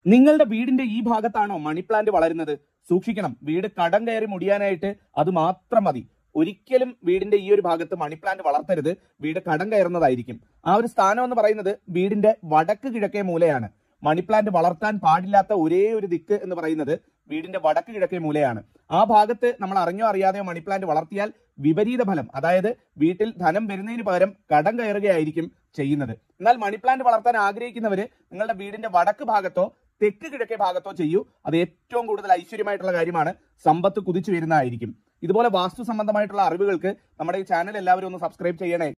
നിങ്ങളുടെ വീടിന്റെ ഈ ഭാഗത്താണോ മണി പ്ലാന്റ് വളരുന്നത് സൂക്ഷിക്കണം വീട് കടം കയറി മുടിയാനായിട്ട് അത് മാത്രം മതി ഒരിക്കലും വീടിന്റെ ഈ ഒരു ഭാഗത്ത് മണി പ്ലാന്റ് വളർത്തരുത് വീട് കടം കയറുന്നതായിരിക്കും ആ ഒരു സ്ഥാനം എന്ന് പറയുന്നത് വീടിന്റെ വടക്ക് കിഴക്കേ മൂലയാണ് മണി പ്ലാന്റ് വളർത്താൻ പാടില്ലാത്ത ഒരേ ഒരു ദിക്ക് എന്ന് പറയുന്നത് വീടിന്റെ വടക്ക് കിഴക്കേ മൂലയാണ് ആ ഭാഗത്ത് നമ്മൾ അറിഞ്ഞോ അറിയാതെയോ മണി പ്ലാന്റ് വളർത്തിയാൽ വിപരീത ഫലം അതായത് വീട്ടിൽ ധനം വരുന്നതിന് പകരം കടം കയറുകയായിരിക്കും ചെയ്യുന്നത് എന്നാൽ മണി പ്ലാന്റ് വളർത്താൻ ആഗ്രഹിക്കുന്നവര് നിങ്ങളുടെ വീടിന്റെ വടക്ക് ഭാഗത്തോ തെക്ക് കിഴക്കേ ഭാഗത്തോ ചെയ്യൂ അത് ഏറ്റവും കൂടുതൽ ഐശ്വര്യമായിട്ടുള്ള കാര്യമാണ് സമ്പത്ത് കുതിച്ചു വരുന്നതായിരിക്കും ഇതുപോലെ വാസ്തു സംബന്ധമായിട്ടുള്ള അറിവുകൾക്ക് നമ്മുടെ ഈ ചാനൽ എല്ലാവരും ഒന്ന് സബ്സ്ക്രൈബ് ചെയ്യണേ